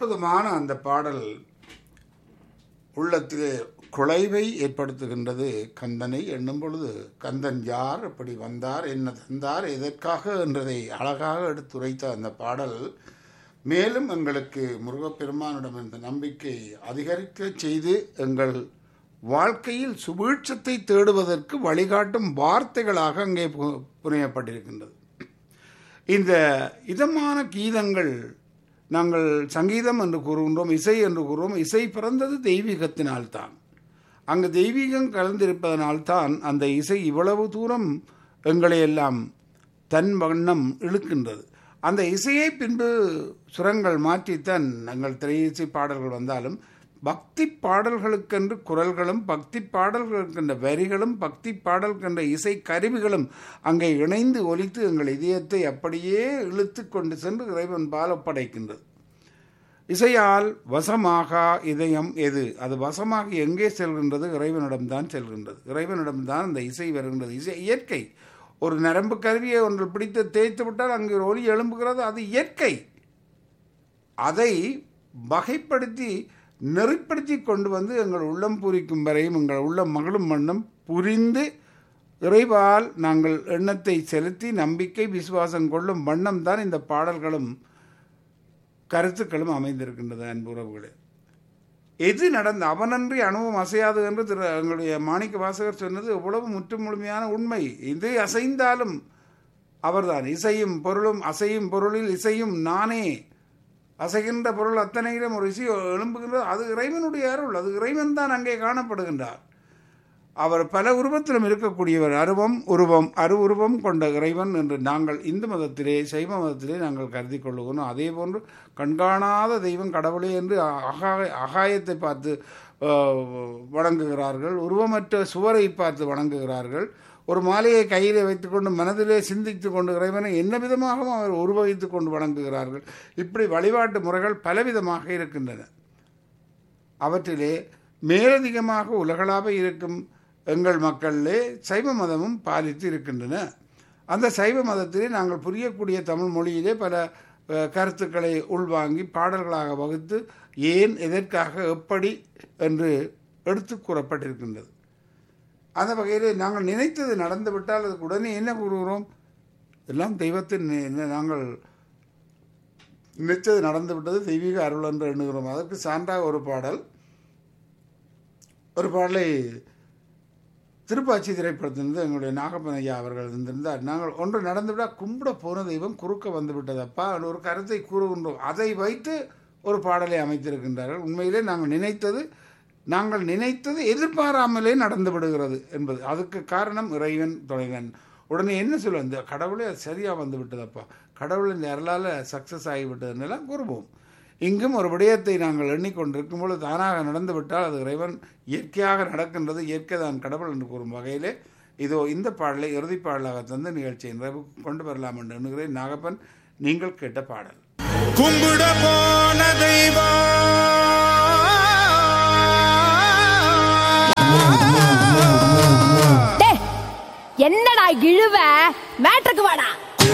அற்புதமான அந்த பாடல் உள்ளத்திலே குலைவை ஏற்படுத்துகின்றது கந்தனை எண்ணும் பொழுது கந்தன் யார் எப்படி வந்தார் என்ன தந்தார் எதற்காக என்றதை அழகாக எடுத்துரைத்த அந்த பாடல் மேலும் எங்களுக்கு முருகப்பெருமானிடம் இந்த நம்பிக்கை அதிகரிக்க செய்து எங்கள் வாழ்க்கையில் சுபீட்சத்தை தேடுவதற்கு வழிகாட்டும் வார்த்தைகளாக அங்கே பு- புனையப்பட்டிருக்கின்றது இந்த இதமான கீதங்கள் நாங்கள் சங்கீதம் என்று கூறுகின்றோம் இசை என்று கூறுவோம் இசை பிறந்தது தெய்வீகத்தினால்தான் அங்கு தெய்வீகம் கலந்திருப்பதனால்தான் அந்த இசை இவ்வளவு தூரம் எங்களை எல்லாம் தன் வண்ணம் இழுக்கின்றது அந்த இசையை பின்பு சுரங்கள் மாற்றித்தான் நாங்கள் திரையிசை பாடல்கள் வந்தாலும் பக்தி பாடல்களுக்கென்று குரல்களும் பக்தி பாடல்களுக்கென்ற வரிகளும் பக்தி பாடல்கென்ற இசை கருவிகளும் அங்கே இணைந்து ஒலித்து எங்கள் இதயத்தை அப்படியே இழுத்து கொண்டு சென்று இறைவன் பால் ஒப்படைக்கின்றது இசையால் வசமாகா இதயம் எது அது வசமாக எங்கே செல்கின்றது இறைவனிடம்தான் செல்கின்றது இறைவனிடம்தான் அந்த இசை வருகின்றது இசை இயற்கை ஒரு நரம்பு கருவியை ஒன்று பிடித்து தேய்த்து விட்டால் அங்கே ஒரு ஒலி எழும்புகிறது அது இயற்கை அதை வகைப்படுத்தி நெறிப்படுத்தி கொண்டு வந்து எங்கள் உள்ளம் பூரிக்கும் வரையும் எங்கள் உள்ளம் மகளும் மண்ணும் புரிந்து இறைவால் நாங்கள் எண்ணத்தை செலுத்தி நம்பிக்கை விசுவாசம் கொள்ளும் வண்ணம் தான் இந்த பாடல்களும் கருத்துக்களும் அமைந்திருக்கின்றது அன்புறவுகளே எது நடந்த அவனன்றி அணுவும் அசையாது என்று திரு எங்களுடைய மாணிக்க வாசகர் சொன்னது எவ்வளவு முற்று முழுமையான உண்மை இது அசைந்தாலும் அவர்தான் இசையும் பொருளும் அசையும் பொருளில் இசையும் நானே அசைகின்ற பொருள் அத்தனையிலும் ஒரு இசை எழும்புகின்றது அது இறைவனுடைய அருள் அது இறைவன் தான் அங்கே காணப்படுகின்றார் அவர் பல உருவத்திலும் இருக்கக்கூடியவர் அருவம் உருவம் அரு உருவம் கொண்ட இறைவன் என்று நாங்கள் இந்து மதத்திலே சைவ மதத்திலே நாங்கள் கருதி கொள்ளுகிறோம் அதே போன்று கண்காணாத தெய்வம் கடவுளே என்று அகாய அகாயத்தை பார்த்து ஆஹ், வணங்குகிறார்கள் உருவமற்ற சுவரை பார்த்து வணங்குகிறார்கள் ஒரு மாலையை கையிலே வைத்துக்கொண்டு மனதிலே சிந்தித்து கொண்டு இறைவனை என்ன விதமாகவும் அவர் உருவகித்து கொண்டு வணங்குகிறார்கள் இப்படி வழிபாட்டு முறைகள் பலவிதமாக இருக்கின்றன அவற்றிலே மேலதிகமாக உலகளாக இருக்கும் எங்கள் மக்களிலே சைவ மதமும் பாலித்து இருக்கின்றன அந்த சைவ மதத்திலே நாங்கள் புரியக்கூடிய தமிழ் மொழியிலே பல அஹ், கருத்துக்களை உள்வாங்கி பாடல்களாக வகுத்து ஏன் எதற்காக எப்படி என்று எடுத்து கூறப்பட்டிருக்கின்றது அந்த வகையிலே நாங்கள் நினைத்தது நடந்துவிட்டால் அதுக்கு உடனே என்ன கூறுகிறோம் எல்லாம் தெய்வத்தின் நி- நாங்கள் நினைத்தது நடந்து விட்டது தெய்வீக அருள் என்று எண்ணுகிறோம் அதற்கு சான்றாக ஒரு பாடல் ஒரு பாடலை திருப்பாச்சி திரைப்படத்திலிருந்து எங்களுடைய நாகப்பன் ஐயா அவர்கள் இருந்திருந்தார் நாங்கள் ஒன்று நடந்துவிட்டால் கும்பிட போன தெய்வம் குறுக்க வந்து விட்டதப்பா என்ற ஒரு கருத்தை கூறுகின்றோம் அதை வைத்து ஒரு பாடலை அமைத்திருக்கின்றார்கள் உண்மையிலே நாங்கள் நினைத்தது நாங்கள் நினைத்தது எதிர்பாராமலே நடந்து விடுகிறது என்பது அதுக்கு காரணம் இறைவன் துணைவன் உடனே என்ன சொல்ல இந்த கடவுளே அது சரியாக வந்து விட்டதப்பா கடவுள் இந்த அருளால் சக்ஸஸ் ஆகிவிட்டதுன்னெல்லாம் கூறுவோம் இங்கும் ஒரு விடயத்தை நாங்கள் எண்ணிக்கொண்டிருக்கும் பொழுது தானாக நடந்து விட்டால் அது இறைவன் இயற்கையாக நடக்கின்றது இயற்கை தான் கடவுள் என்று கூறும் வகையிலே இதோ இந்த பாடலை இறுதிப் பாடலாக தந்து நிகழ்ச்சியை நிறைவு கொண்டு வரலாம் என்று எண்ணுகிறேன் நாகப்பன் நீங்கள் கேட்ட பாடல் கும்பிட போன